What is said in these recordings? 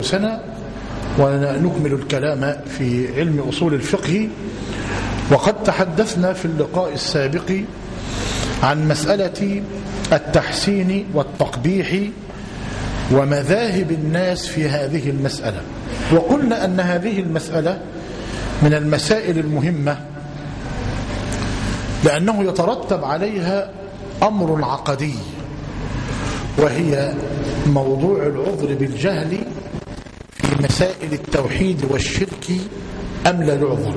دروسنا ونكمل الكلام في علم أصول الفقه وقد تحدثنا في اللقاء السابق عن مسألة التحسين والتقبيح ومذاهب الناس في هذه المسألة وقلنا أن هذه المسألة من المسائل المهمة لأنه يترتب عليها أمر عقدي وهي موضوع العذر بالجهل في مسائل التوحيد والشرك أم لا يعذر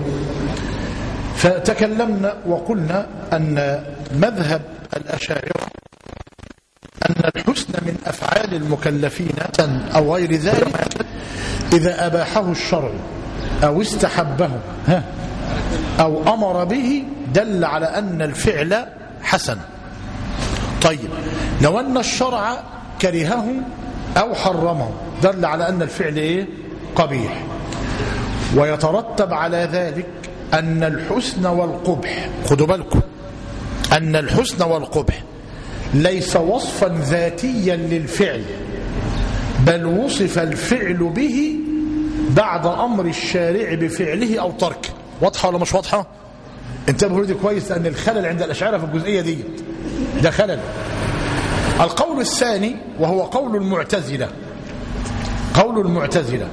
فتكلمنا وقلنا أن مذهب الأشاعرة أن الحسن من أفعال المكلفين أو غير ذلك إذا أباحه الشرع أو استحبه أو أمر به دل على أن الفعل حسن طيب لو أن الشرع كرهه أو حرمه دل على أن الفعل إيه؟ قبيح ويترتب على ذلك أن الحسن والقبح خدوا بالكم أن الحسن والقبح ليس وصفا ذاتيا للفعل بل وصف الفعل به بعد أمر الشارع بفعله أو تركه واضحة ولا مش واضحة انتبهوا لدي كويس أن الخلل عند الأشعار في الجزئية دي ده خلل القول الثاني وهو قول المعتزلة قول المعتزلة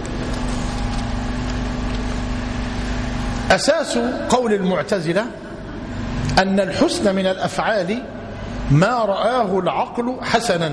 أساس قول المعتزلة أن الحسن من الأفعال ما رآه العقل حسنا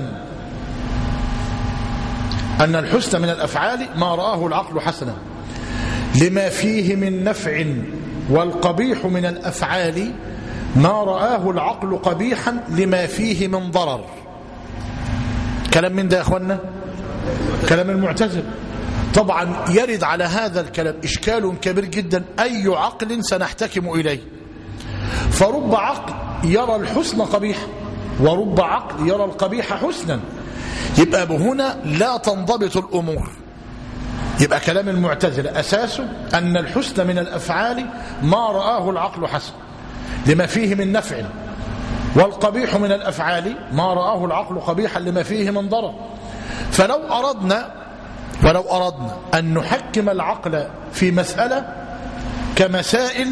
أن الحسن من الأفعال ما رآه العقل حسنا لما فيه من نفع والقبيح من الأفعال ما رآه العقل قبيحا لما فيه من ضرر كلام من ده يا أخوانا كلام المعتزل طبعا يرد على هذا الكلام إشكال كبير جدا أي عقل سنحتكم إليه فرب عقل يرى الحسن قبيحا ورب عقل يرى القبيح حسنا يبقى بهنا لا تنضبط الأمور يبقى كلام المعتزلة أساسه أن الحسن من الأفعال ما رآه العقل حسن لما فيه من نفع والقبيح من الأفعال ما رآه العقل قبيحا لما فيه من ضرر فلو أردنا ولو أردنا أن نحكم العقل في مسألة كمسائل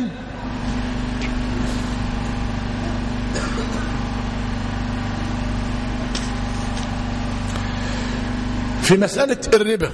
في مسألة الربا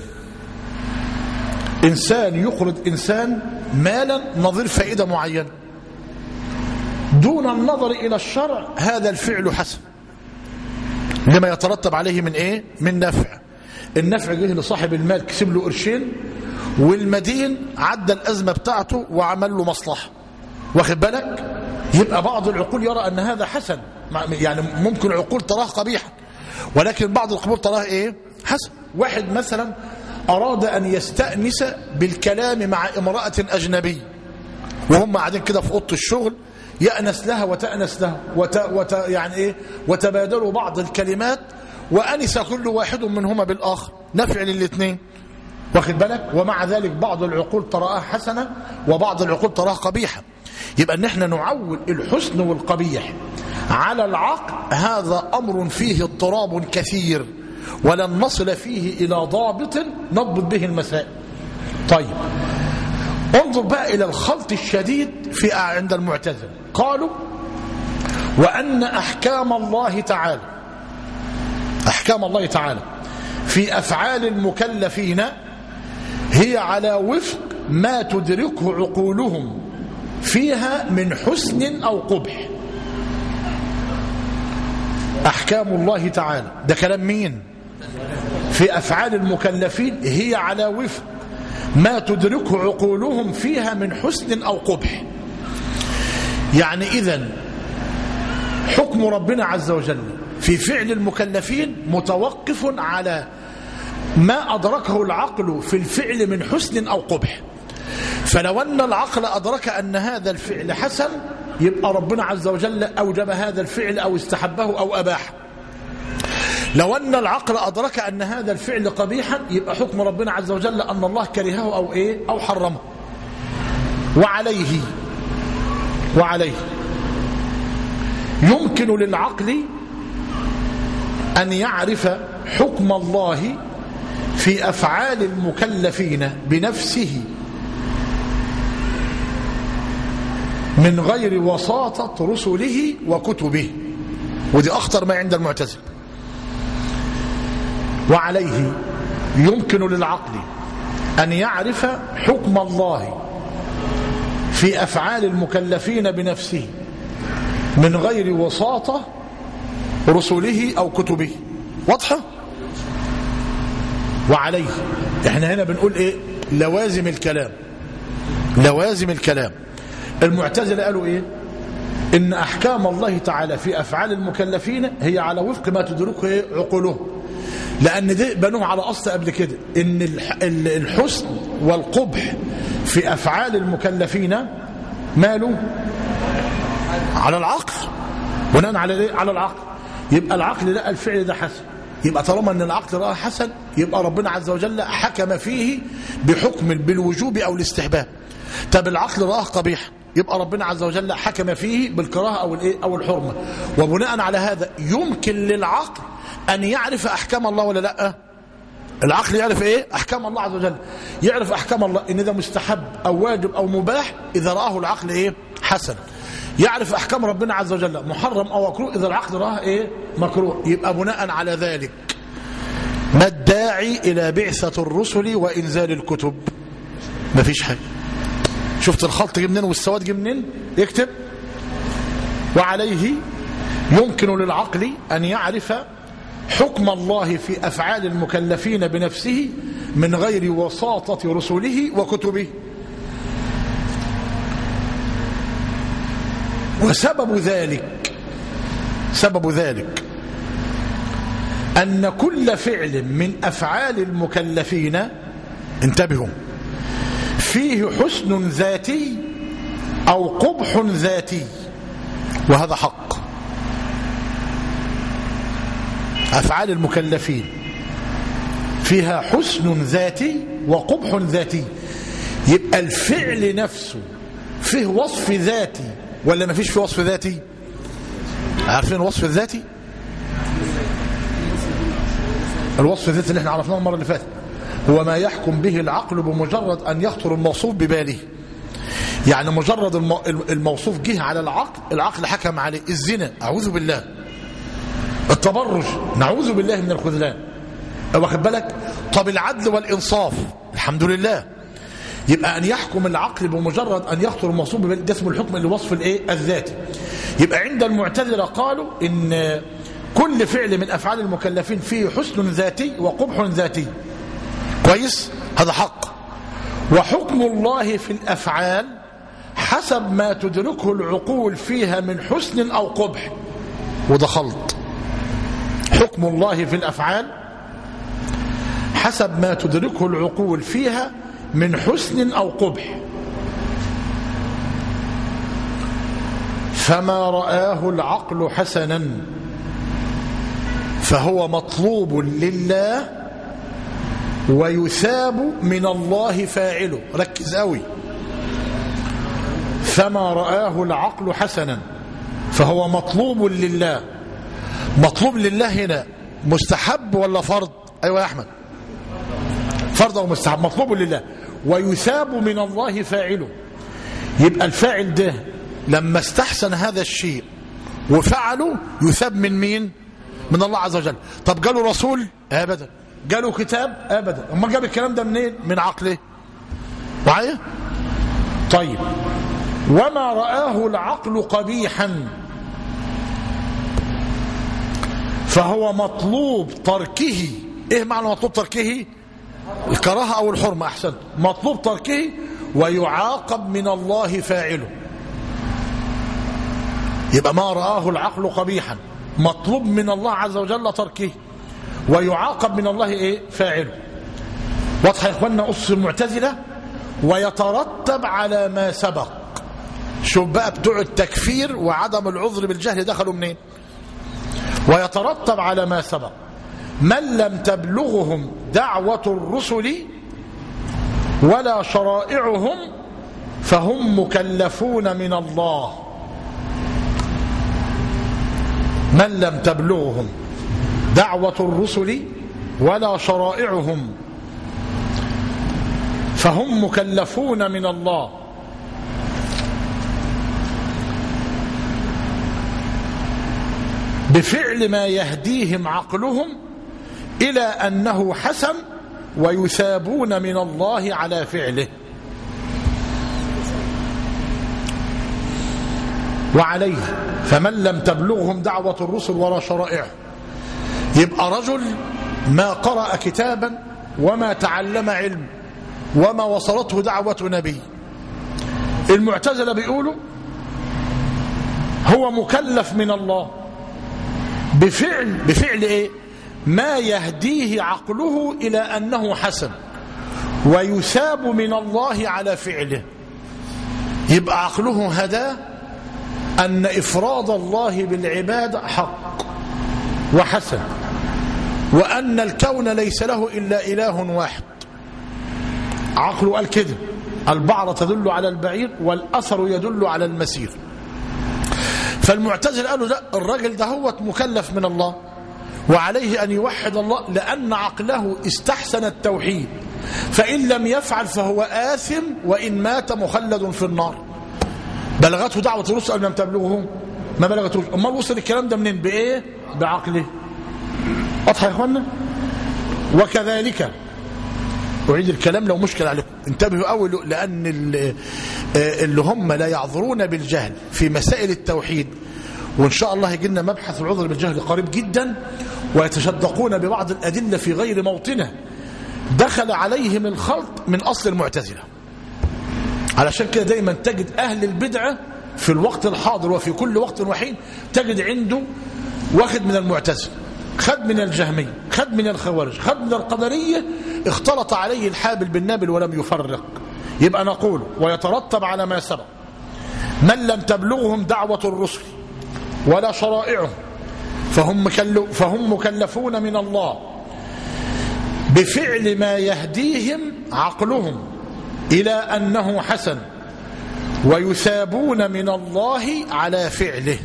إنسان يقرض إنسان مالا نظير فائدة معينة دون النظر إلى الشرع هذا الفعل حسن لما يترتب عليه من إيه؟ من نفع النفع جه لصاحب المال كسب له قرشين والمدين عدى الأزمة بتاعته وعمل له مصلحة واخد بالك يبقى بعض العقول يرى أن هذا حسن يعني ممكن عقول تراه قبيحا ولكن بعض القبول تراه إيه حسن واحد مثلا أراد أن يستأنس بالكلام مع امرأة أجنبية وهم قاعدين كده في أوضة الشغل يأنس لها وتأنس له وت وت يعني إيه وتبادلوا بعض الكلمات وأنس كل واحد منهما بالآخر نفع للاثنين واخد بالك ومع ذلك بعض العقول تراها حسنة وبعض العقول تراها قبيحة يبقى ان احنا نعول الحسن والقبيح على العقل هذا أمر فيه اضطراب كثير ولن نصل فيه إلى ضابط نضبط به المسائل طيب انظر بقى إلى الخلط الشديد في عند المعتزله قالوا وأن أحكام الله تعالى أحكام الله تعالى في أفعال المكلفين هي على وفق ما تدركه عقولهم فيها من حسن أو قبح أحكام الله تعالى ده كلام مين في أفعال المكلفين هي على وفق ما تدركه عقولهم فيها من حسن أو قبح يعني إذن حكم ربنا عز وجل في فعل المكلفين متوقف على ما أدركه العقل في الفعل من حسن أو قبح فلو أن العقل أدرك أن هذا الفعل حسن يبقى ربنا عز وجل أوجب هذا الفعل أو استحبه أو أباحه لو أن العقل أدرك أن هذا الفعل قبيحا يبقى حكم ربنا عز وجل أن الله كرهه أو إيه أو حرمه وعليه وعليه يمكن للعقل أن يعرف حكم الله في في أفعال المكلفين بنفسه من غير وساطة رسله وكتبه ودي أخطر ما عند المعتزل وعليه يمكن للعقل أن يعرف حكم الله في أفعال المكلفين بنفسه من غير وساطة رسله أو كتبه واضحة وعليه احنا هنا بنقول ايه لوازم الكلام لوازم الكلام المعتزله قالوا ايه ان احكام الله تعالى في افعال المكلفين هي على وفق ما تدركه إيه؟ عقولهم لان دي بنوه على اصل قبل كده ان الحسن والقبح في افعال المكلفين ماله على العقل بناء على ايه على العقل يبقى العقل لقى الفعل ده حسن يبقى طالما ان العقل رأى حسن يبقى ربنا عز وجل حكم فيه بحكم بالوجوب او الاستحباب طب العقل رآه قبيح يبقى ربنا عز وجل حكم فيه بالكراهه او الايه او الحرمه وبناء على هذا يمكن للعقل ان يعرف احكام الله ولا لا العقل يعرف ايه احكام الله عز وجل يعرف احكام الله ان ده مستحب او واجب او مباح اذا راه العقل ايه حسن يعرف احكام ربنا عز وجل محرم او مكروه اذا العقل راه ايه مكروه يبقى بناء على ذلك ما الداعي الى بعثه الرسل وانزال الكتب مفيش حاجه شفت الخلط جه منين والسواد جه منين يكتب وعليه يمكن للعقل ان يعرف حكم الله في افعال المكلفين بنفسه من غير وساطه رسله وكتبه وسبب ذلك سبب ذلك أن كل فعل من أفعال المكلفين انتبهوا فيه حسن ذاتي أو قبح ذاتي وهذا حق أفعال المكلفين فيها حسن ذاتي وقبح ذاتي يبقى الفعل نفسه فيه وصف ذاتي ولا ما فيش في وصف ذاتي عارفين الوصف الذاتي الوصف الذاتي اللي احنا عرفناه المره اللي فاتت هو ما يحكم به العقل بمجرد ان يخطر الموصوف بباله يعني مجرد الموصوف جه على العقل العقل حكم عليه الزنا اعوذ بالله التبرج نعوذ بالله من الخذلان واخد بالك طب العدل والانصاف الحمد لله يبقى أن يحكم العقل بمجرد أن يخطر الموصوف ده اسمه الحكم اللي وصف الايه الذاتي يبقى عند المعتزله قالوا إن كل فعل من أفعال المكلفين فيه حسن ذاتي وقبح ذاتي كويس هذا حق وحكم الله في الأفعال حسب ما تدركه العقول فيها من حسن أو قبح وده خلط حكم الله في الأفعال حسب ما تدركه العقول فيها من حسن أو قبح فما رآه العقل حسنا فهو مطلوب لله ويثاب من الله فاعله ركز قوي فما رآه العقل حسنا فهو مطلوب لله مطلوب لله هنا مستحب ولا فرض ايوه يا احمد فرض او مستحب مطلوب لله ويثاب من الله فاعله يبقى الفاعل ده لما استحسن هذا الشيء وفعله يثاب من مين من الله عز وجل طب قالوا رسول ابدا قالوا كتاب ابدا اما جاب الكلام ده منين من عقله معايا طيب وما رآه العقل قبيحا فهو مطلوب تركه ايه معنى مطلوب تركه الكراهه او الحرمه احسن مطلوب تركه ويعاقب من الله فاعله يبقى ما رآه العقل قبيحا مطلوب من الله عز وجل تركه ويعاقب من الله ايه فاعله واضح يا اخوانا أس المعتزلة ويترتب على ما سبق شوف بقى بتوع التكفير وعدم العذر بالجهل دخلوا منين ويترتب على ما سبق من لم تبلغهم دعوة الرسل ولا شرائعهم فهم مكلفون من الله من لم تبلغهم دعوة الرسل ولا شرائعهم فهم مكلفون من الله بفعل ما يهديهم عقلهم إلى أنه حسن ويثابون من الله على فعله وعليه فمن لم تبلغهم دعوة الرسل ولا شرائعه يبقى رجل ما قرأ كتابا وما تعلم علم وما وصلته دعوة نبي المعتزلة بيقولوا هو مكلف من الله بفعل بفعل ايه ما يهديه عقله إلى أنه حسن ويثاب من الله على فعله يبقى عقله هداه أن إفراد الله بالعبادة حق وحسن وأن الكون ليس له إلا إله واحد عقله قال كده البعرة تدل على البعير والأثر يدل على المسير فالمعتزل قالوا لا الراجل ده هو مكلف من الله وعليه أن يوحد الله لأن عقله استحسن التوحيد فإن لم يفعل فهو آثم وإن مات مخلد في النار بلغته دعوة الرسل أم لم تبلغهم ما بلغته أمال وصل الكلام ده منين بإيه بعقله واضحة يا إخوانا وكذلك أعيد الكلام لو مشكلة عليكم انتبهوا أول لأن اللي هم لا يعذرون بالجهل في مسائل التوحيد وإن شاء الله يجي لنا مبحث العذر بالجهل قريب جدا ويتشدقون ببعض الأدلة في غير موطنه دخل عليهم الخلط من أصل المعتزلة علشان كده دايما تجد أهل البدعة في الوقت الحاضر وفي كل وقت وحين تجد عنده واخد من المعتزلة خد من الجهمية خد من الخوارج خد من القدرية اختلط عليه الحابل بالنابل ولم يفرق يبقى نقول ويترتب على ما سبق من لم تبلغهم دعوة الرسل ولا شرائعهم فهم, فهم مكلفون من الله بفعل ما يهديهم عقلهم إلى أنه حسن ويثابون من الله على فعله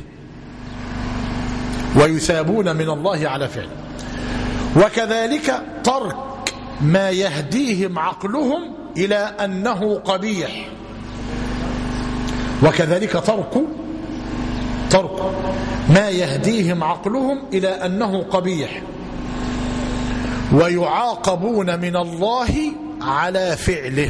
ويثابون من الله على فعله وكذلك ترك ما يهديهم عقلهم إلى أنه قبيح وكذلك ترك ترك ما يهديهم عقلهم إلى أنه قبيح ويعاقبون من الله على فعله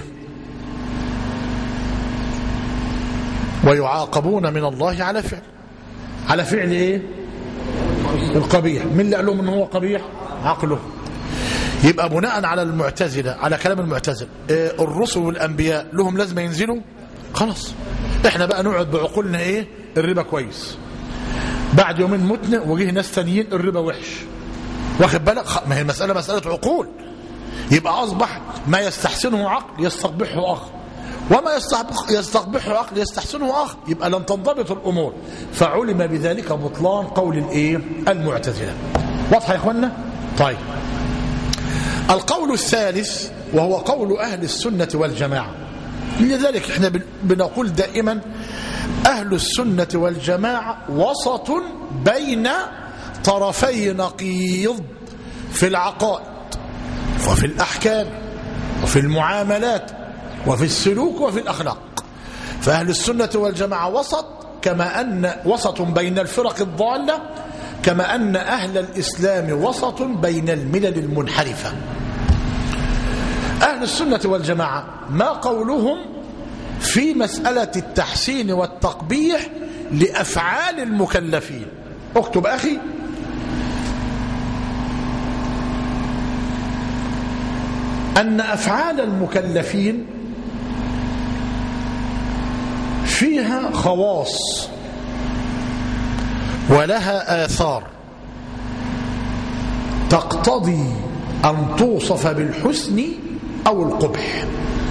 ويعاقبون من الله على فعل على فعل ايه القبيح من اللي قال لهم ان هو قبيح عقله يبقى بناء على المعتزله على كلام المعتزله إيه الرسل والانبياء لهم لازم ينزلوا خلاص احنا بقى نقعد بعقولنا ايه الربا كويس بعد يومين متنا وجه ناس ثانيين الربا وحش واخد بالك ما هي المساله مساله عقول يبقى اصبح ما يستحسنه عقل يستقبحه اخر وما يستقبحه عقل يستحسنه اخر يبقى لن تنضبط الامور فعلم بذلك بطلان قول الايه المعتزله واضحه يا اخوانا طيب القول الثالث وهو قول اهل السنه والجماعه لذلك احنا بنقول دائما اهل السنه والجماعه وسط بين طرفي نقيض في العقائد وفي الاحكام وفي المعاملات وفي السلوك وفي الأخلاق فأهل السنة والجماعة وسط كما أن وسط بين الفرق الضالة كما أن أهل الإسلام وسط بين الملل المنحرفة أهل السنة والجماعة ما قولهم في مسألة التحسين والتقبيح لأفعال المكلفين اكتب أخي أن أفعال المكلفين فيها خواص ولها آثار تقتضي أن توصف بالحسن أو القبح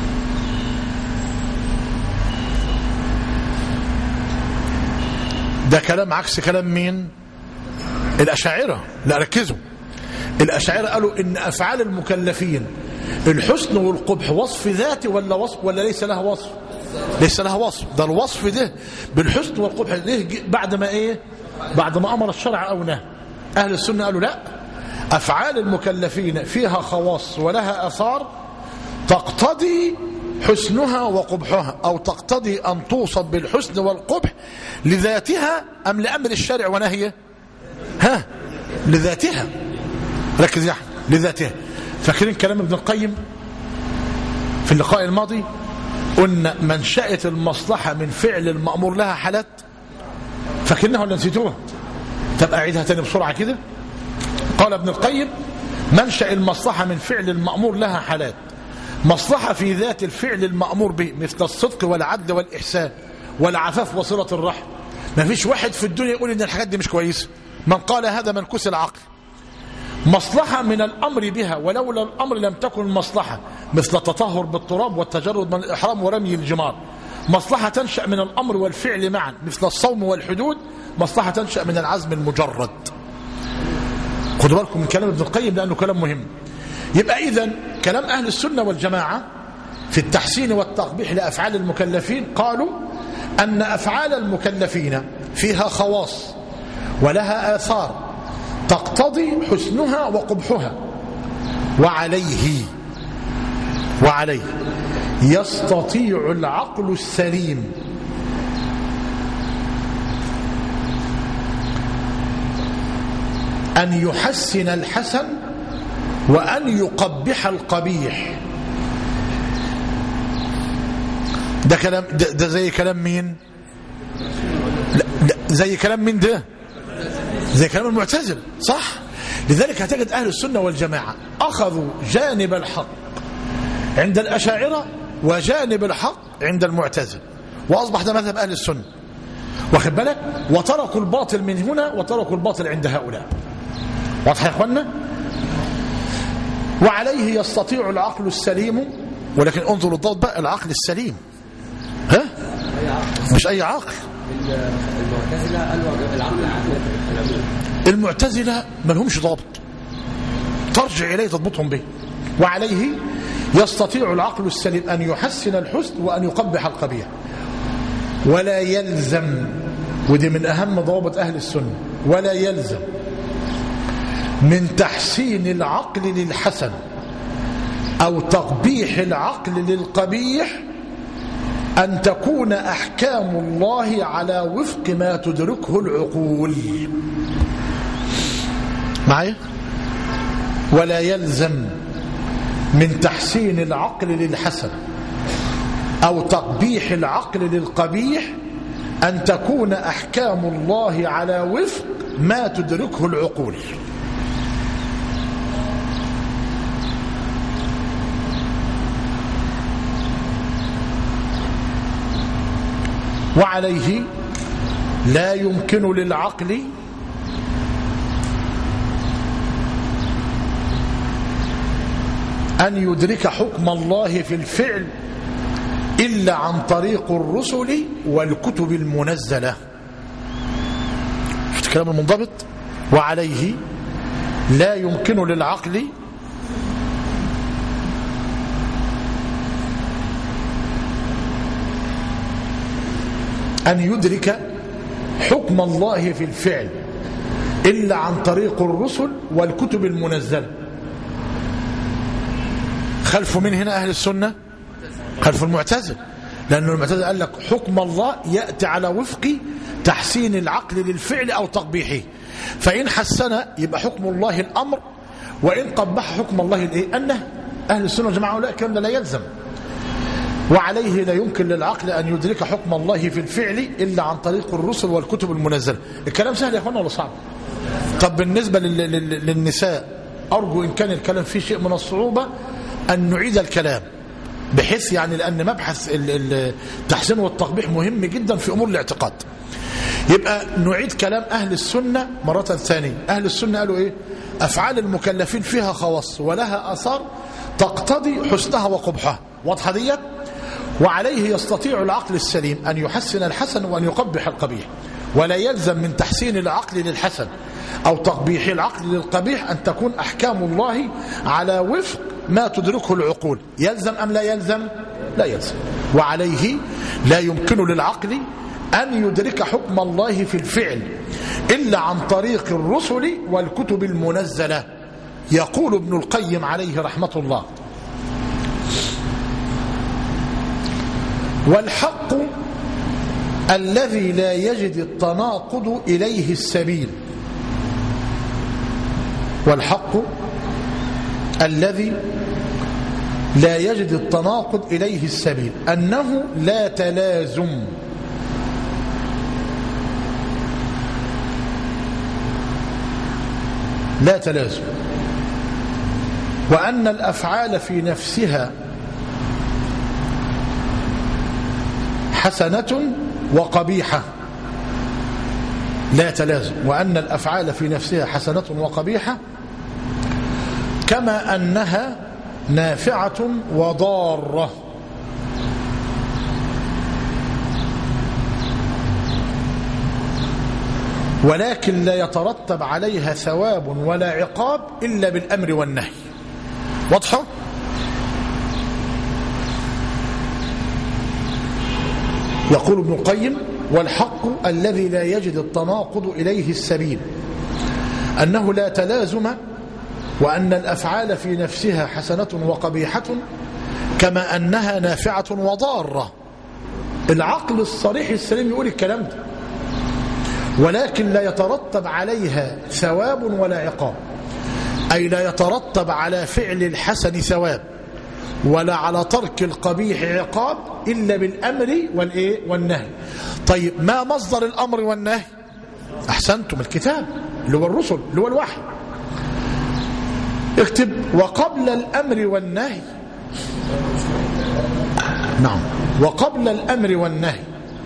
ده كلام عكس كلام مين الأشاعرة لا ركزوا الأشاعرة قالوا إن أفعال المكلفين الحسن والقبح وصف ذاتي ولا وصف ولا ليس لها وصف ليس لها وصف ده الوصف ده بالحسن والقبح ليه بعد ما ايه بعد ما امر الشرع او نهى اهل السنه قالوا لا افعال المكلفين فيها خواص ولها اثار تقتضي حسنها وقبحها أو تقتضي أن توصف بالحسن والقبح لذاتها أم لأمر الشارع ونهيه ها لذاتها ركز يا أحمد لذاتها فاكرين كلام ابن القيم في اللقاء الماضي قلنا منشأة المصلحة من فعل المأمور لها حالات فاكرينها ولا نسيتوها طب أعيدها تاني بسرعة كده قال ابن القيم منشأ المصلحة من فعل المأمور لها حالات مصلحة في ذات الفعل المأمور به مثل الصدق والعدل والإحسان والعفاف وصلة الرحم ما فيش واحد في الدنيا يقول إن الحاجات دي مش كويسة من قال هذا منكوس العقل مصلحة من الأمر بها ولولا الأمر لم تكن مصلحة مثل التطهر بالتراب والتجرد من الإحرام ورمي الجمار مصلحة تنشأ من الأمر والفعل معا مثل الصوم والحدود مصلحة تنشأ من العزم المجرد خدوا بالكم من كلام ابن القيم لأنه كلام مهم يبقى إذا كلام أهل السنة والجماعة في التحسين والتقبيح لأفعال المكلفين قالوا أن أفعال المكلفين فيها خواص ولها آثار تقتضي حسنها وقبحها وعليه وعليه يستطيع العقل السليم أن يحسن الحسن وأن يقبح القبيح ده كلام ده, ده زي كلام مين لا, لا زي كلام مين ده زي كلام المعتزله صح لذلك هتجد أهل السنة والجماعة أخذوا جانب الحق عند الأشاعرة وجانب الحق عند المعتزله وأصبح ده مذهب أهل السنة واخد بالك وتركوا الباطل من هنا وتركوا الباطل عند هؤلاء واضح يا اخوانا وعليه يستطيع العقل السليم ولكن انظروا الضغط بقى العقل السليم ها مش اي عقل المعتزله قالوا العقل عقل المعتزله ما لهمش ضابط ترجع اليه تضبطهم به وعليه يستطيع العقل السليم ان يحسن الحسن وان يقبح القبيح ولا يلزم ودي من اهم ضوابط اهل السنه ولا يلزم من تحسين العقل للحسن أو تقبيح العقل للقبيح أن تكون أحكام الله على وفق ما تدركه العقول معي ولا يلزم من تحسين العقل للحسن أو تقبيح العقل للقبيح أن تكون أحكام الله على وفق ما تدركه العقول وعليه لا يمكن للعقل أن يدرك حكم الله في الفعل إلا عن طريق الرسل والكتب المنزلة شفت كلام المنضبط وعليه لا يمكن للعقل أن يدرك حكم الله في الفعل إلا عن طريق الرسل والكتب المنزلة خلفوا من هنا أهل السنة خلف المعتزل لأن المعتزل قال لك حكم الله يأتي على وفق تحسين العقل للفعل أو تقبيحه فإن حسن يبقى حكم الله الأمر وإن قبح حكم الله الإيه أنه أهل السنة والجماعة لا الكلام ده لا يلزم وعليه لا يمكن للعقل أن يدرك حكم الله في الفعل إلا عن طريق الرسل والكتب المنزلة الكلام سهل يا أخوانا ولا صعب طب بالنسبة لل... لل... للنساء أرجو إن كان الكلام فيه شيء من الصعوبة أن نعيد الكلام بحيث يعني لأن مبحث التحسين والتقبيح مهم جدا في أمور الاعتقاد يبقى نعيد كلام أهل السنة مرة ثانية أهل السنة قالوا إيه أفعال المكلفين فيها خواص ولها أثار تقتضي حسنها وقبحها واضحة ديت وعليه يستطيع العقل السليم أن يحسن الحسن وأن يقبح القبيح ولا يلزم من تحسين العقل للحسن أو تقبيح العقل للقبيح أن تكون أحكام الله على وفق ما تدركه العقول يلزم أم لا يلزم لا يلزم وعليه لا يمكن للعقل أن يدرك حكم الله في الفعل إلا عن طريق الرسل والكتب المنزلة يقول ابن القيم عليه رحمة الله والحق الذي لا يجد التناقض إليه السبيل والحق الذي لا يجد التناقض إليه السبيل أنه لا تلازم لا تلازم وأن الأفعال في نفسها حسنة وقبيحة لا تلازم وأن الأفعال في نفسها حسنة وقبيحة كما أنها نافعة وضارة ولكن لا يترتب عليها ثواب ولا عقاب إلا بالأمر والنهي واضحة؟ يقول ابن القيم والحق الذي لا يجد التناقض إليه السبيل أنه لا تلازم وأن الأفعال في نفسها حسنة وقبيحة كما أنها نافعة وضارة العقل الصريح السليم يقول الكلام ده ولكن لا يترتب عليها ثواب ولا عقاب أي لا يترتب على فعل الحسن ثواب ولا على ترك القبيح عقاب إلا بالأمر والإيه والنهي طيب ما مصدر الأمر والنهي أحسنتم الكتاب اللي هو الرسل اللي هو الوحي اكتب وقبل الأمر والنهي نعم وقبل الأمر والنهي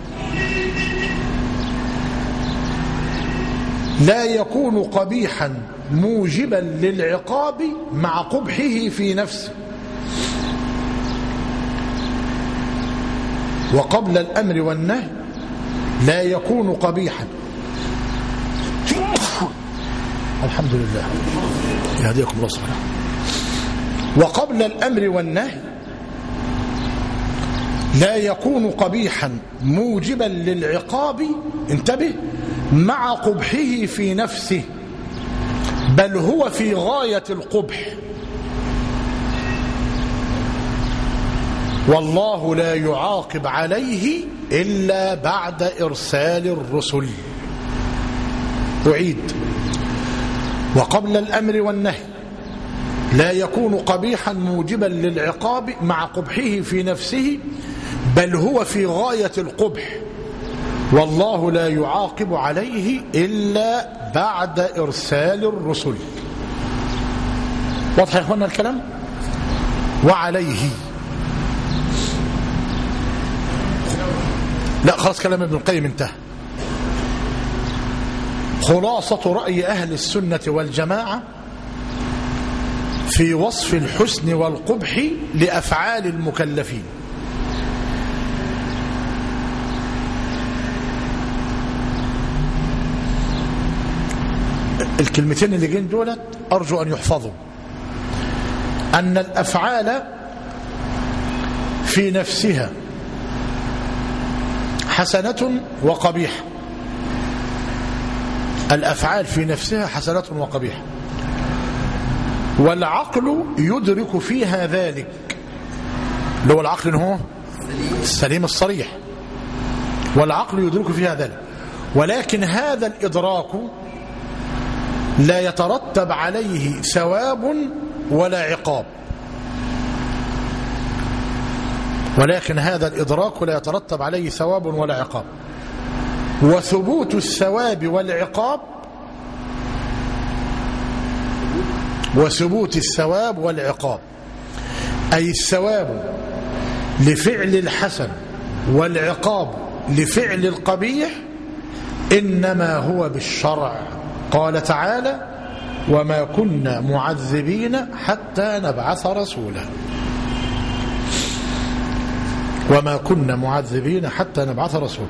لا يكون قبيحا موجبا للعقاب مع قبحه في نفسه وقبل الأمر والنهي لا يكون قبيحا الحمد لله يهديكم الله سبحانه وقبل الأمر والنهي لا يكون قبيحا موجبا للعقاب انتبه مع قبحه في نفسه بل هو في غاية القبح والله لا يعاقب عليه إلا بعد إرسال الرسل أعيد وقبل الأمر والنهي لا يكون قبيحا موجبا للعقاب مع قبحه في نفسه بل هو في غاية القبح والله لا يعاقب عليه إلا بعد إرسال الرسل واضح يا إخوانا الكلام وعليه لا خلاص كلام ابن القيم انتهى خلاصة رأي أهل السنة والجماعة في وصف الحسن والقبح لأفعال المكلفين الكلمتين اللي جين دولت أرجو أن يحفظوا أن الأفعال في نفسها حسنة وقبيحة الأفعال في نفسها حسنة وقبيحة والعقل يدرك فيها ذلك اللي هو العقل هو السليم الصريح والعقل يدرك فيها ذلك ولكن هذا الإدراك لا يترتب عليه ثواب ولا عقاب ولكن هذا الإدراك لا يترتب عليه ثواب ولا عقاب وثبوت الثواب والعقاب وثبوت الثواب والعقاب أي الثواب لفعل الحسن والعقاب لفعل القبيح إنما هو بالشرع قال تعالى وما كنا معذبين حتى نبعث رسولا وما كنا معذبين حتى نبعث رسولا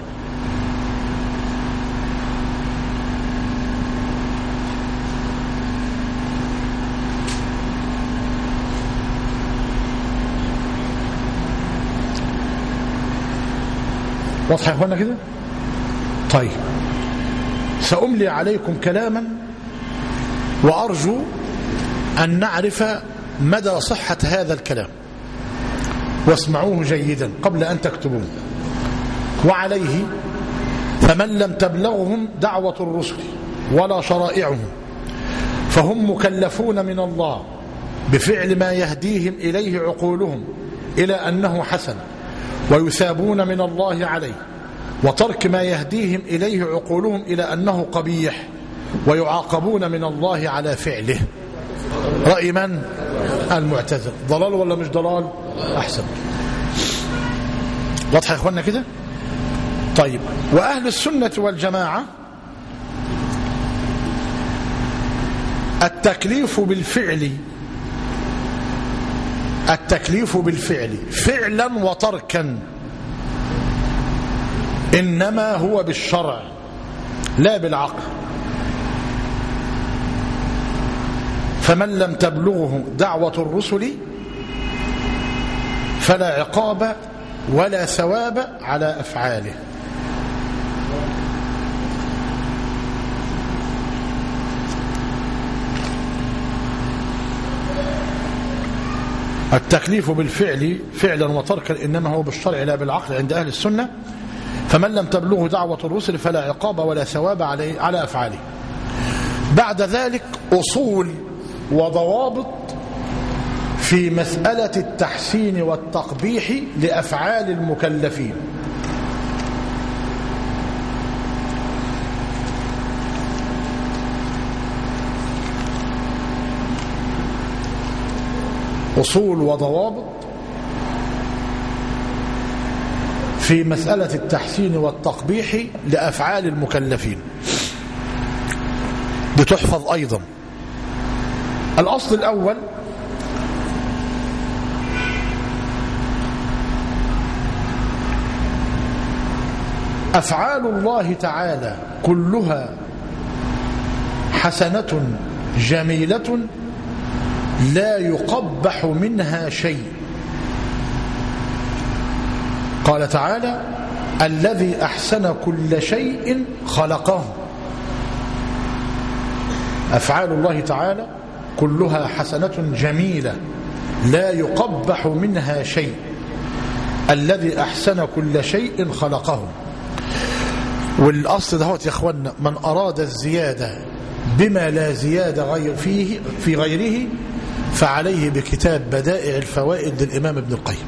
واضح يا اخوانا كده طيب سأملي عليكم كلاما وأرجو أن نعرف مدى صحة هذا الكلام واسمعوه جيدا قبل أن تكتبوه وعليه فمن لم تبلغهم دعوة الرسل ولا شرائعهم فهم مكلفون من الله بفعل ما يهديهم إليه عقولهم إلى أنه حسن ويثابون من الله عليه وترك ما يهديهم إليه عقولهم إلى أنه قبيح ويعاقبون من الله على فعله رأي من؟ المعتزل ضلال ولا مش ضلال؟ أحسن واضح يا إخوانا كده؟ طيب وأهل السنة والجماعة التكليف بالفعل التكليف بالفعل فعلا وتركا إنما هو بالشرع لا بالعقل فمن لم تبلغه دعوة الرسل فلا عقاب ولا ثواب على أفعاله التكليف بالفعل فعلا وتركا إنما هو بالشرع لا بالعقل عند أهل السنة فمن لم تبلغه دعوة الرسل فلا عقاب ولا ثواب عليه على أفعاله بعد ذلك أصول وضوابط في مسألة التحسين والتقبيح لأفعال المكلفين أصول وضوابط في مسألة التحسين والتقبيح لأفعال المكلفين بتحفظ أيضا الأصل الأول أفعال الله تعالى كلها حسنة جميلة لا يقبح منها شيء قال تعالى الذي أحسن كل شيء خلقه أفعال الله تعالى كلها حسنة جميلة لا يقبح منها شيء الذي أحسن كل شيء خلقه والأصل دهوت يا أخوانا من أراد الزيادة بما لا زيادة غير فيه في غيره فعليه بكتاب بدائع الفوائد للإمام ابن القيم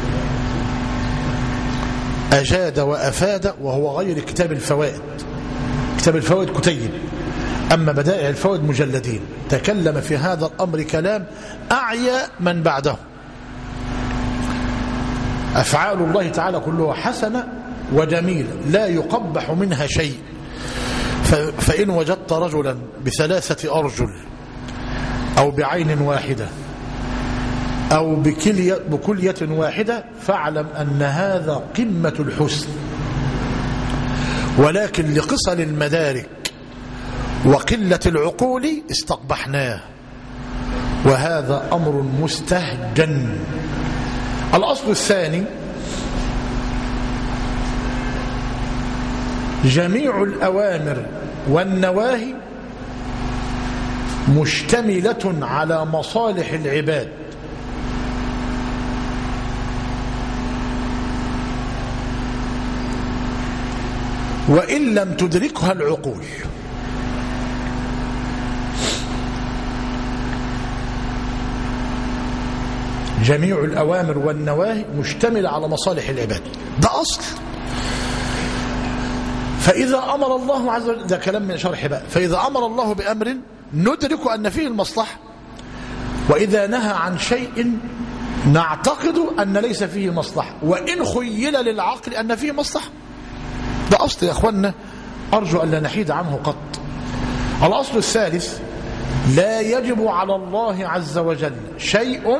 أجاد وأفاد وهو غير كتاب الفوائد كتاب الفوائد كتيب أما بدائع الفوائد مجلدين تكلم في هذا الأمر كلام أعيا من بعده أفعال الله تعالى كلها حسنة وجميلة لا يقبح منها شيء فإن وجدت رجلا بثلاثة أرجل أو بعين واحدة أو بكلية, بكلية واحدة فاعلم أن هذا قمة الحسن ولكن لقصر المدارك وقلة العقول استقبحناه وهذا أمر مستهجن الأصل الثاني جميع الأوامر والنواهي مشتملة على مصالح العباد وإن لم تدركها العقول جميع الأوامر والنواهي مشتملة على مصالح العباد ده أصل فإذا أمر الله عز وجل ده كلام من شرح بقى فإذا أمر الله بأمر ندرك أن فيه المصلحة وإذا نهى عن شيء نعتقد أن ليس فيه مصلحة وإن خيل للعقل أن فيه مصلحة ده أصل يا أخوانا أرجو أن لا نحيد عنه قط الأصل الثالث لا يجب على الله عز وجل شيء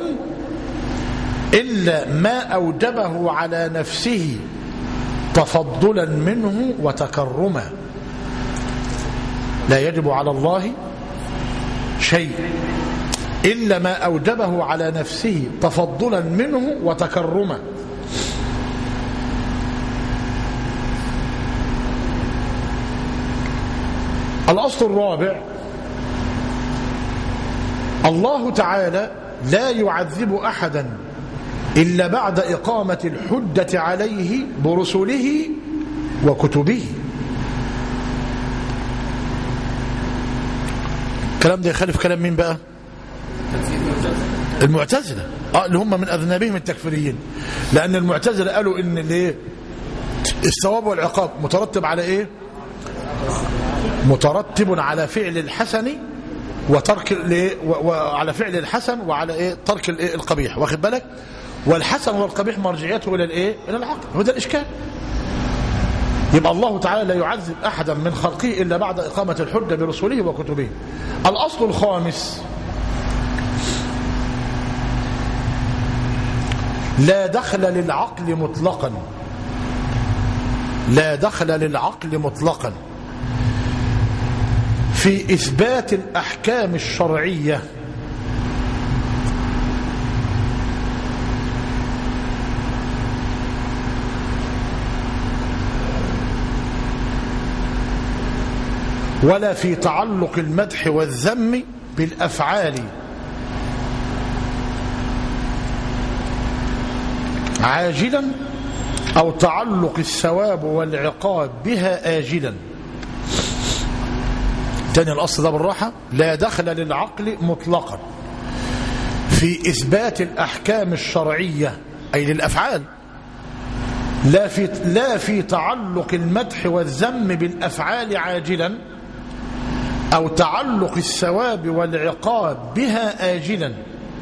إلا ما أوجبه على نفسه تفضلا منه وتكرما لا يجب على الله شيء إلا ما أوجبه على نفسه تفضلا منه وتكرما الأصل الرابع الله تعالى لا يعذب أحدا إلا بعد إقامة الحجة عليه برسله وكتبه الكلام ده يخالف كلام مين بقى المعتزلة آه اللي هم من أذنابهم التكفيريين لأن المعتزلة قالوا إن الايه الثواب والعقاب مترتب على إيه مترتب على فعل الحسن وترك الايه وعلى فعل الحسن وعلى ايه ترك الايه القبيح واخد بالك والحسن والقبيح مرجعيته الى الايه الى العقل هو ده الاشكال يبقى الله تعالى لا يعذب احدا من خلقه الا بعد اقامه الحجه برسله وكتبه الاصل الخامس لا دخل للعقل مطلقا لا دخل للعقل مطلقا في إثبات الأحكام الشرعية ولا في تعلق المدح والذم بالأفعال عاجلا أو تعلق الثواب والعقاب بها آجلا تاني الأصل ده بالراحة لا دخل للعقل مطلقا في إثبات الأحكام الشرعية أي للأفعال لا في, لا في تعلق المدح والذم بالأفعال عاجلا أو تعلق الثواب والعقاب بها آجلا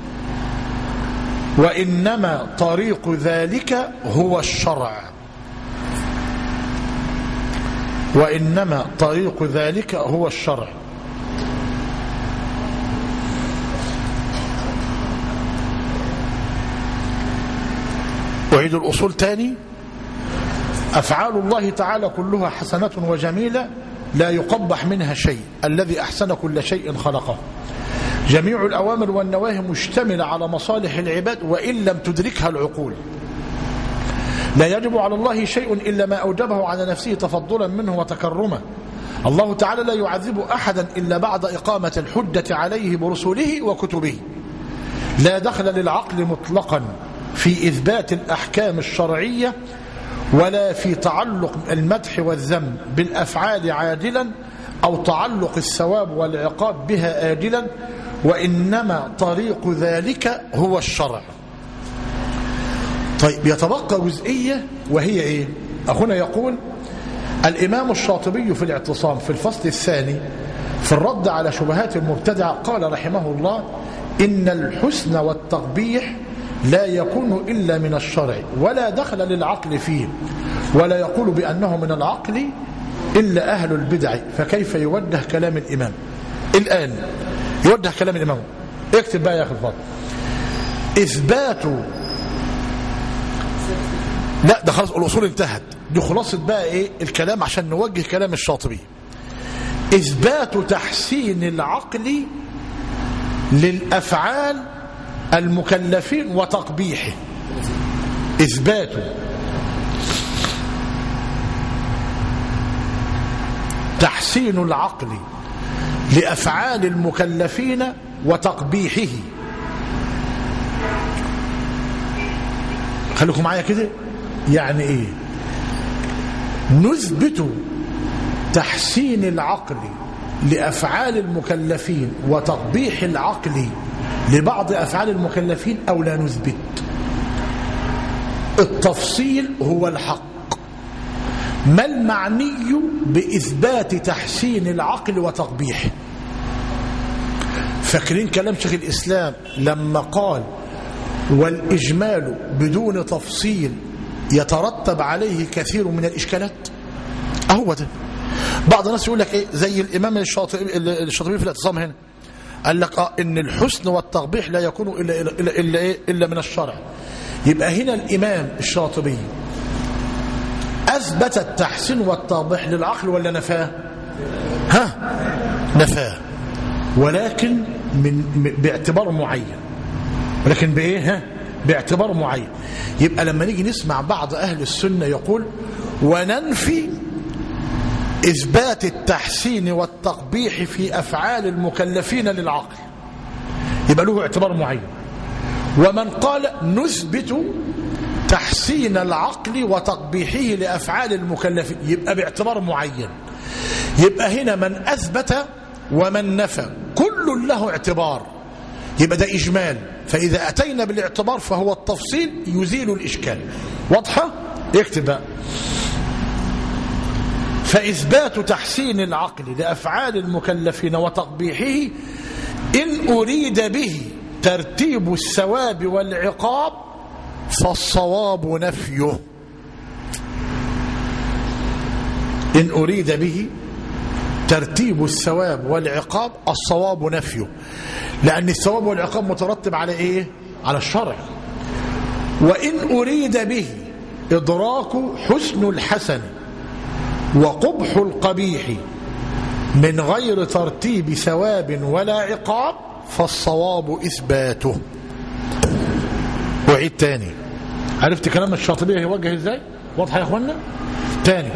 وإنما طريق ذلك هو الشرع وإنما طريق ذلك هو الشرع أعيد الأصول تاني أفعال الله تعالى كلها حسنة وجميلة لا يقبح منها شيء الذي أحسن كل شيء خلقه جميع الأوامر والنواهي مشتملة على مصالح العباد وإن لم تدركها العقول لا يجب على الله شيء إلا ما أوجبه على نفسه تفضلا منه وتكرما الله تعالى لا يعذب أحدا إلا بعد إقامة الحجة عليه برسله وكتبه لا دخل للعقل مطلقا في إثبات الأحكام الشرعية ولا في تعلق المدح والذم بالأفعال عاجلا أو تعلق الثواب والعقاب بها آجلا وإنما طريق ذلك هو الشرع طيب يتبقى جزئية وهي إيه أخونا يقول الإمام الشاطبي في الاعتصام في الفصل الثاني في الرد على شبهات المبتدع قال رحمه الله إن الحسن والتقبيح لا يكون إلا من الشرع ولا دخل للعقل فيه ولا يقول بأنه من العقل إلا أهل البدع فكيف يوجه كلام الإمام الآن يوجه كلام الإمام اكتب بقى يا أخي الفاضل إثبات لا ده خلاص الأصول انتهت دي خلاصة بقى إيه الكلام عشان نوجه كلام الشاطبي إثبات تحسين العقل للأفعال المكلفين وتقبيحه إثبات تحسين العقل لأفعال المكلفين وتقبيحه خليكم معايا كده يعني ايه نثبت تحسين العقل لأفعال المكلفين وتقبيح العقل لبعض أفعال المكلفين أو لا نثبت التفصيل هو الحق ما المعني بإثبات تحسين العقل وتقبيحه فاكرين كلام شيخ الإسلام لما قال والإجمال بدون تفصيل يترتب عليه كثير من الإشكالات أهو ده بعض الناس يقول لك إيه زي الإمام الشاطبي الشاطبي في الاعتصام هنا قال لك آه إن الحسن والتقبيح لا يكون إلا, إلا, إلا, إلا, إيه إلا من الشرع يبقى هنا الإمام الشاطبي أثبت التحسين والتقبيح للعقل ولا نفاه ها نفاه ولكن من باعتبار معين ولكن بايه ها باعتبار معين يبقى لما نيجي نسمع بعض اهل السنه يقول وننفي اثبات التحسين والتقبيح في افعال المكلفين للعقل يبقى له اعتبار معين ومن قال نثبت تحسين العقل وتقبيحه لأفعال المكلفين يبقى باعتبار معين يبقى هنا من أثبت ومن نفى كل له اعتبار يبقى ده إجمال فإذا أتينا بالاعتبار فهو التفصيل يزيل الإشكال واضحة؟ اكتب بقى فإثبات تحسين العقل لأفعال المكلفين وتقبيحه إن أريد به ترتيب الثواب والعقاب فالصواب نفيه إن أريد به ترتيب الثواب والعقاب الصواب نفيه لأن الثواب والعقاب مترتب على إيه؟ على الشرع وإن أريد به إدراك حسن الحسن وقبح القبيح من غير ترتيب ثواب ولا عقاب فالصواب إثباته وعيد تاني عرفت كلام الشاطبية يوجه ازاي واضحة يا اخوانا تاني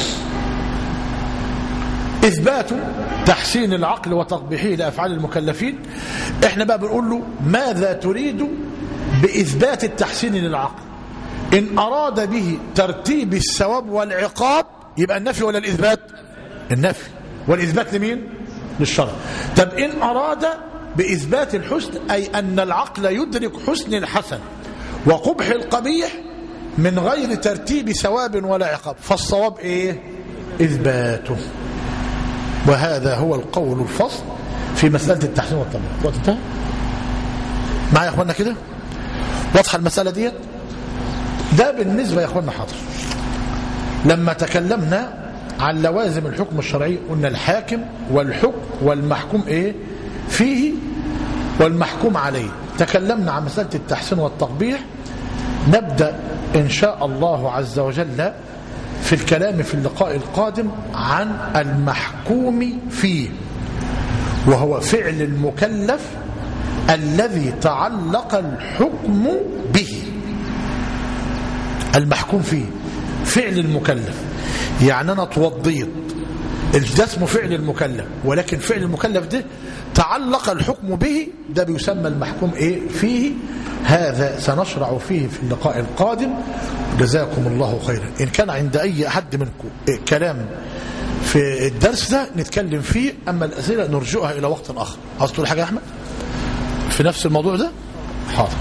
إثبات تحسين العقل وتقبيحه لأفعال المكلفين احنا بقى بنقول له ماذا تريد بإثبات التحسين للعقل إن أراد به ترتيب الثواب والعقاب يبقى النفي ولا الإثبات النفي والإثبات لمين للشرع طب إن أراد بإثبات الحسن أي أن العقل يدرك حسن الحسن وقبح القبيح من غير ترتيب ثواب ولا عقاب فالصواب إيه إثباته وهذا هو القول الفصل في مسألة التحسين والتمريض وقت انتهى معايا يا اخوانا كده واضحة المسألة دي ده بالنسبة يا اخوانا حاضر لما تكلمنا عن لوازم الحكم الشرعي قلنا الحاكم والحكم والمحكوم ايه فيه والمحكوم عليه تكلمنا عن مسألة التحسين والتقبيح نبدأ إن شاء الله عز وجل في الكلام في اللقاء القادم عن المحكوم فيه وهو فعل المكلف الذي تعلق الحكم به المحكوم فيه فعل المكلف يعني أنا توضيت ده اسمه فعل المكلف ولكن فعل المكلف ده تعلق الحكم به ده بيسمى المحكوم ايه فيه هذا سنشرع فيه في اللقاء القادم جزاكم الله خيرا إن كان عند أي أحد منكم إيه كلام في الدرس ده نتكلم فيه أما الأسئلة نرجئها إلى وقت آخر عاوز تقول حاجة يا أحمد في نفس الموضوع ده حاضر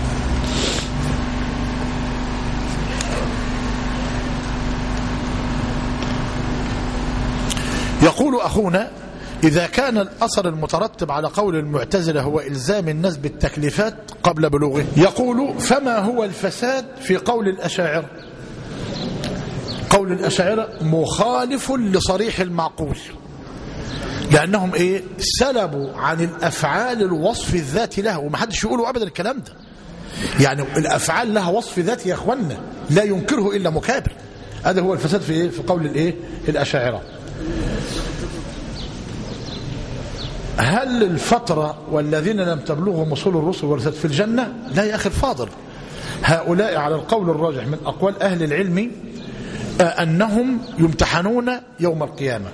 يقول أخونا إذا كان الأثر المترتب على قول المعتزلة هو إلزام الناس بالتكليفات قبل بلوغه يقول فما هو الفساد في قول الأشاعرة قول الأشاعرة مخالف لصريح المعقول لأنهم إيه سلبوا عن الأفعال الوصف الذاتي لها ومحدش يقولوا أبدا الكلام ده يعني الأفعال لها وصف ذاتي يا أخوانا لا ينكره إلا مكابر هذا هو الفساد في إيه في قول الإيه الأشاعرة هل الفترة والذين لم تبلغهم وصول الرسل ورثت في الجنة لا يا أخي الفاضل هؤلاء على القول الراجح من أقوال أهل العلم أنهم يمتحنون يوم القيامة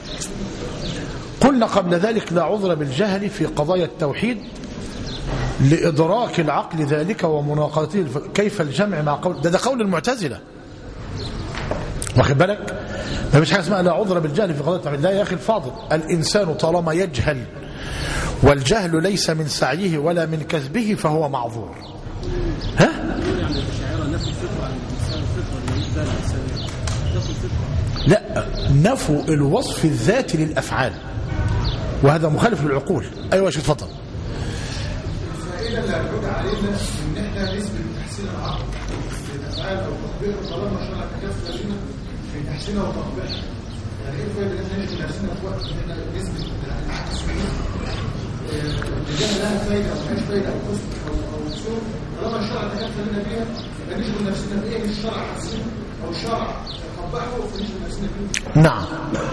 قلنا قبل ذلك لا عذر بالجهل في قضايا التوحيد لإدراك العقل ذلك ومناقضته كيف الجمع مع قول ده ده قول المعتزلة واخد بالك ما فيش حاجه اسمها لا عذر بالجهل في قضيه التوحيد لا يا اخي الفاضل الانسان طالما يجهل والجهل ليس من سعيه ولا من كسبه فهو معذور ها لا نفوا الوصف الذاتي للافعال وهذا مخالف للعقول ايوه يا شيخ اتفضل الفائده اللي هتعود علينا ان احنا نثبت تحسين العقل للافعال او تطبيق طالما شرع تكافل لنا في تحسينها وتطبيقها يعني ايه الفائده ان احنا نثبت نفسنا في وقت ان احنا نثبت العكس الاتجاه لها فايده او ملهاش فايده او حسن او او سوء طالما الشرع تكافل لنا بيها يبقى نشغل نفسنا بايه الشرع حسين او الشرع قبحه فنشغل نفسنا بيه نعم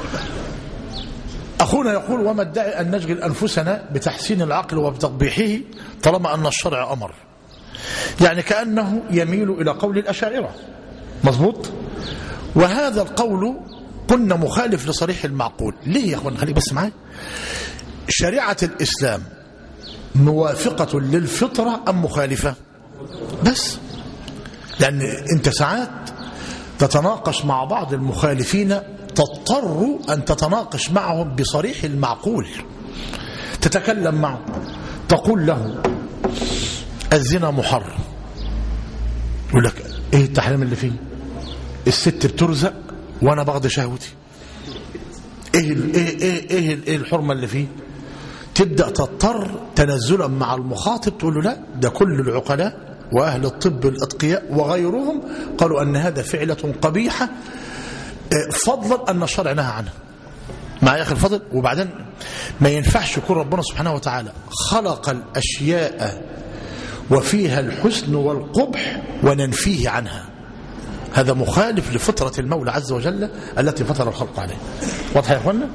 أخونا يقول وما ادعي أن نشغل أنفسنا بتحسين العقل وبتقبيحه طالما أن الشرع أمر يعني كأنه يميل إلى قول الأشاعرة مظبوط وهذا القول قلنا مخالف لصريح المعقول ليه يا أخوانا خليك بس معايا شريعة الإسلام موافقة للفطرة أم مخالفة بس لأن أنت ساعات تتناقش مع بعض المخالفين تضطر أن تتناقش معهم بصريح المعقول تتكلم معه تقول له الزنا محرم يقول لك ايه التحريم اللي فيه الست بترزق وانا باخد شهوتي ايه ال- ايه ايه ايه, ال- إيه الحرمه اللي فيه تبدا تضطر تنزلا مع المخاطب تقول له لا ده كل العقلاء واهل الطب الاتقياء وغيرهم قالوا ان هذا فعله قبيحه آه، فضلا ان الشرع نهى عنها مع يا اخي الفضل وبعدين ما ينفعش يكون ربنا سبحانه وتعالى خلق الاشياء وفيها الحسن والقبح وننفيه عنها هذا مخالف لفطرة المولى عز وجل التي فطر الخلق عليه واضح يا اخوانا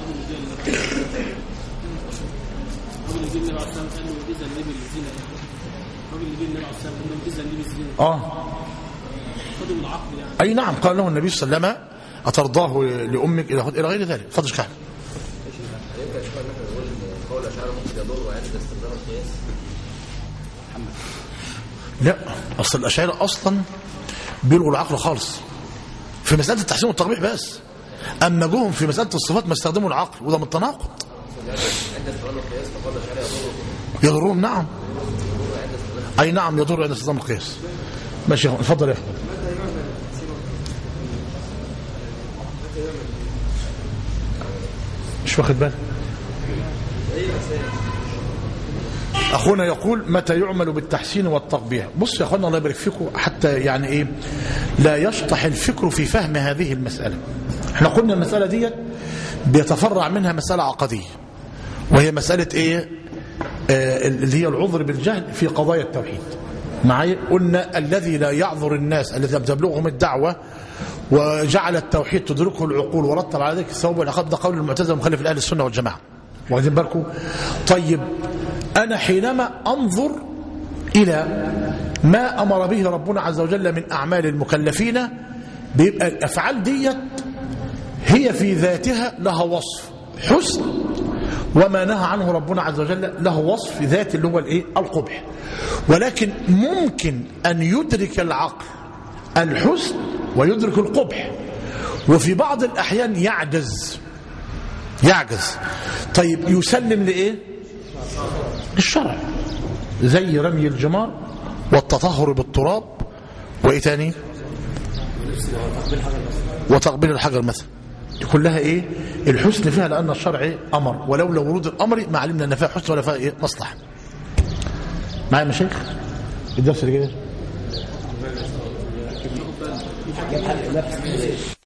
الراجل اللي جه النبي عليه الصلاه والسلام قال له اذا النبي الزنا الراجل اللي جه النبي عليه الصلاه والسلام قال له اذا النبي الزنا اه خدوا بالعقل يعني اي نعم قال له النبي صلى الله عليه وسلم اترضاه لامك الى الى غير ذلك فضل شكاح لا اصل الاشاعره اصلا بيلغوا العقل خالص في مساله التحسين والتقبيح بس اما جوهم في مساله الصفات ما استخدموا العقل وده من التناقض يضرهم نعم اي نعم يضر عند استخدام القياس ماشي يا أخوان، اتفضل يا اخوان مش واخد بالك اخونا يقول متى يعمل بالتحسين والتقبيح بص يا اخوانا الله يبارك فيكم حتى يعني ايه لا يشطح الفكر في فهم هذه المساله احنا قلنا المساله دي بيتفرع منها مساله عقديه وهي مساله ايه آه اللي هي العذر بالجهل في قضايا التوحيد معايا قلنا الذي لا يعذر الناس الذي لم تبلغهم الدعوه وجعل التوحيد تدركه العقول ورتب على ذلك الثواب والعقاب ده قول المعتزله مخالف لاهل السنه والجماعه واخدين بالكم طيب انا حينما انظر الى ما امر به ربنا عز وجل من اعمال المكلفين بيبقى الافعال ديت هي في ذاتها لها وصف حسن وما نهى عنه ربنا عز وجل له وصف ذات اللي هو الايه القبح ولكن ممكن ان يدرك العقل الحسن ويدرك القبح وفي بعض الاحيان يعجز يعجز طيب يسلم لايه الشرع زي رمي الجمار والتطهر بالتراب وايه تاني وتقبيل الحجر مثلا دي كلها ايه الحسن فيها لان الشرع إيه؟ امر ولولا ورود الامر ما علمنا ان فيها حسن ولا فيها ايه مصلحه معايا يا مشايخ الدرس اللي جاي